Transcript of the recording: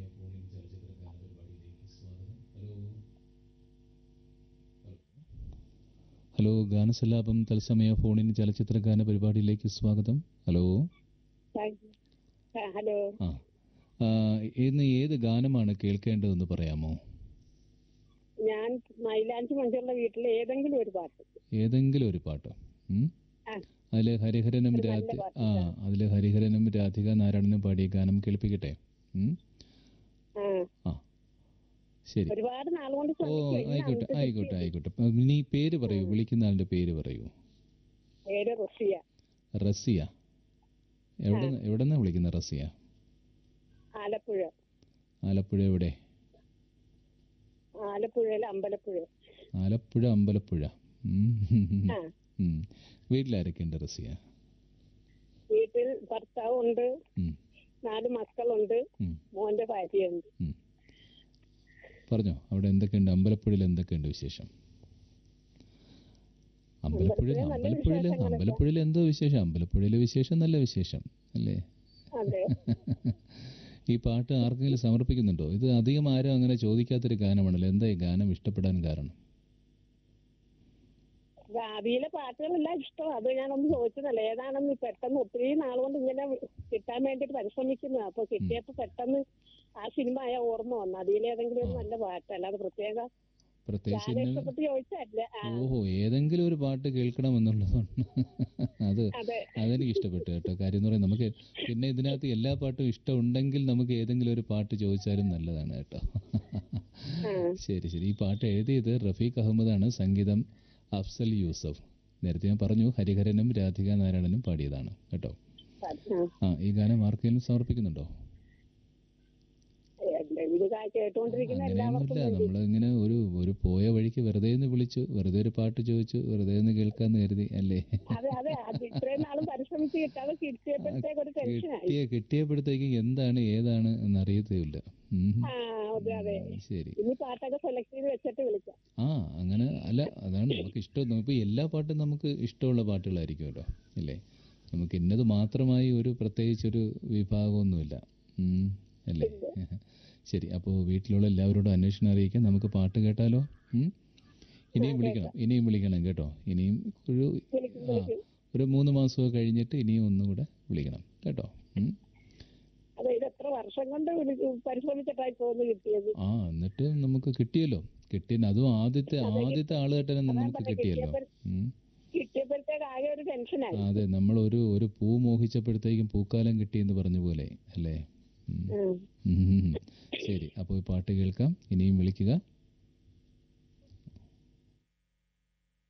ഫോണിൻ ചലച്ചിത്രഗാന പരിപാടിയിലേക്ക് സ്വാഗതം hello hello ഗാനസല്ലാപം തത്സമയ ഫോണിൻ ചലച്ചിത്രഗാന പരിപാടിയിലേക്ക് സ്വാഗതം ഹലോ ഹലോ ആ ആ, ഇന്ന് ഏത് ഗാനമാണ് കേൾക്കേണ്ടതെന്ന് പറയാമോ ഞാൻ മൈലാഞ്ചി മഞ്ചുള്ള വീട്ടിലെ ഏതെങ്കിലും ഒരു പാട്ട് ഏതെങ്കിലും ഒരു പാട്ട് ഉം? ആ, അതില് ഹരിഹരനും ഒരു നല്ല രാധ പാട്ട്. ആ അതില് ഹരിഹരനും രാധിക നാരായണനും പാടിയ ഗാനം കേൾപ്പിക്കട്ടെ ഉം? ആ. ആ ശരി ഒരുപാട് നാളുകൊണ്ട് ഓ ശ്രമിച്ചു ഇന്ന് ആയിക്കോട്ടെ നമുക്ക് ആയിക്കോട്ടെ കിട്ടിയത്. ആയിക്കോട്ടെ അപ്പൊ ഇനി പേര് പറയൂ വിളിക്കുന്ന ആളുടെ പേര് പറയൂ പേര് റുസിയ റസിയ എവിടെ എവിടെ നിന്നാ വിളിക്കുന്ന റസിയ ആലപ്പുഴ ആലപ്പുഴ എവിടെ ആലപ്പുഴയിലെ അമ്പലപ്പുഴ ആലപ്പുഴ അമ്പലപ്പുഴ ഉം. ആ ഉം. വീട്ടിലാരൊക്കെയുണ്ട് റസിയ വീട്ടിൽ ഭർത്താവ് ഉണ്ട് ഉം. നാല് മക്കളുണ്ട് ഉം. മോന്റെ ഭാര്യയുണ്ട് ഉം. പറഞ്ഞോ അവിടെ എന്തൊക്കെയുണ്ട് അമ്പലപ്പുഴയിൽ എന്തൊക്കെയുണ്ട് വിശേഷം അമ്പലപ്പുഴ അമ്പലപ്പുഴയിൽ നല്ല അമ്പലപ്പുഴയിൽ വിശേഷങ്ങളൊക്കെ. അമ്പലപ്പുഴയിൽ എന്തോ വിശേഷം അമ്പലപ്പുഴയിലെ വിശേഷം നല്ല വിശേഷം അല്ലേ അതെ ഈ പാട്ട് ആർക്കെങ്കിലും സമർപ്പിക്കുന്നുണ്ടോ ഇത് അധികം ആരും അങ്ങനെ ചോദിക്കാത്തൊരു ഗാനമാണല്ലോ എന്താ ഈ ഗാനം ഇഷ്ടപ്പെടാൻ കാരണം ഭാവിയിലെ പാട്ടുകളെല്ലാം ഇഷ്ടം അത് ഞാനൊന്ന് ചോദിച്ചതല്ല ഏതാണെന്ന് പെട്ടെന്ന് ഒത്തിരി നാളുകൊണ്ട് ഇങ്ങനെ കിട്ടാൻ വേണ്ടിട്ട് പരിശ്രമിക്കുന്നു അപ്പൊ കിട്ടിയപ്പോ പെട്ടെന്ന് ആ സിനിമ ആയ ഓർമ്മ വന്നു അതിലേതെങ്കിലും ഒരു നല്ല പാട്ട് അല്ലാതെ പ്രത്യേക പ്രത്യേകിച്ച് ഞാൻ ഇന്ന ഇഷ്ടപ്പെട്ട് ചോദിച്ചല്ല ആ, ഓഹോ ഏതെങ്കിലും ഒരു പാട്ട് കേൾക്കണമെന്നുള്ളതാണ് അത് അതെ അതെനിക്ക് ഇഷ്ടപ്പെട്ടു കേട്ടോ കാര്യം എന്ന് പറയാൻ നമുക്ക് പിന്നെ ഇതിനകത്ത് എല്ലാ പാട്ടും ഇഷ്ടമുണ്ടെങ്കിൽ നമുക്ക് ഏതെങ്കിലും ഒരു പാട്ട് ചോദിച്ചാലും നല്ലതാണ് കേട്ടോ ആ, ശരി ശരി ഈ പാട്ട് എഴുതിയത് റഫീഖ് അഹമ്മദാണ് സംഗീതം അഫ്സൽ യൂസഫ് നേരത്തെ ഞാൻ പറഞ്ഞു ഹരിഹരനും രാധിക നാരായണനും പാടിയതാണ് കേട്ടോ ആ. ആ ഈ ഗാനം ആർക്കെങ്കിലും സമർപ്പിക്കുന്നുണ്ടോ എന്റെ ഇത് കാ- കേട്ടുകൊണ്ടിരിക്കുന്ന എല്ലാവർക്കും അങ്ങനെയൊന്നുമില്ല വേണ്ടി. നമ്മൾ ഇങ്ങനെ ഒരു ഒരു പോയ വഴിക്ക് വെറുതെ ഒന്ന് വിളിച്ചു വെറുതെ ഒരു പാട്ട് ചോദിച്ചു വെറുതെ ഒന്ന് കേൾക്കാന്ന് കരുതി അല്ലേ അതെ അതെ അത് ഇത്രയും നാളും പരിശ്രമിച്ച് കിട്ടാതെ കിട്ടിയപ്പോഴത്തേക്ക് ഒരു ടെൻഷനായി കിട്ടിയ കിട്ടിയപ്പോഴത്തേക്ക് എന്താണ് ഏതാണ് എന്ന് അറിയത്തേയില്ല ഉം. ആ അതെ അതെ ശരി ഇനി പാട്ടൊക്കെ സെലക്ട് ചെയ്ത് വെച്ചിട്ട് വിളിക്കാം ആ അങ്ങനെ അല്ല അതാണ് നമുക്ക് ഇഷ്ടം ഇപ്പോൾ എല്ലാ പാട്ടും നമുക്ക് ഇഷ്ടമുള്ള പാട്ടുകളായിരിക്കുമല്ലോ ഇല്ലേ നമുക്ക് ഇന്നത് മാത്രമായി ഒരു പ്രത്യേകിച്ചൊരു വിഭാഗമൊന്നുമില്ല ഉം. അല്ലേ ശരി അപ്പോൾ വീട്ടിലുള്ള എല്ലാവരോടും അന്വേഷണം അറിയിക്കാം നമുക്ക് പാട്ട് കേട്ടാലോ ഉം? ഇനിയും വിളിക്കണം ഇനിയും വിളിക്കണം കേട്ടോ ഇനിയും ഒരു വിളിക്കും ആ വിളിക്കും ഒരു മൂന്ന് മാസമൊക്കെ കഴിഞ്ഞിട്ട് ഇനിയും ഒന്നും കൂടെ വിളിക്കണം കേട്ടോ ഉം. അതെ ഇത് എത്ര വർഷം കൊണ്ട് വിളി- പരിശ്രമിച്ചിട്ടായി തോന്നുന്നു കിട്ടിയത് ആ എന്നിട്ട് നമുക്ക് കിട്ടിയല്ലോ കിട്ടിയ അതും ആദ്യത്തെ ആദ്യത്തെ ആളുകെട്ടനെ നമുക്ക് പറഞ്ഞെ, കിട്ടിയല്ലോ ഉം. കിട്ടിയപ്പോഴത്തേക്ക് ആകെ ഒരു ടെൻഷനായി ആ, അതെ നമ്മൾ ഒരു ഒരു പൂ മോഹിച്ചപ്പോഴത്തേക്കും പൂക്കാലം കിട്ടിയെന്ന് പറഞ്ഞ പോലെ അല്ലേ ഉം. ഉം. ഉം. ശരി അപ്പോൾ ഈ പാട്ട് കേൾക്കാം ഇനിയും വിളിക്കുക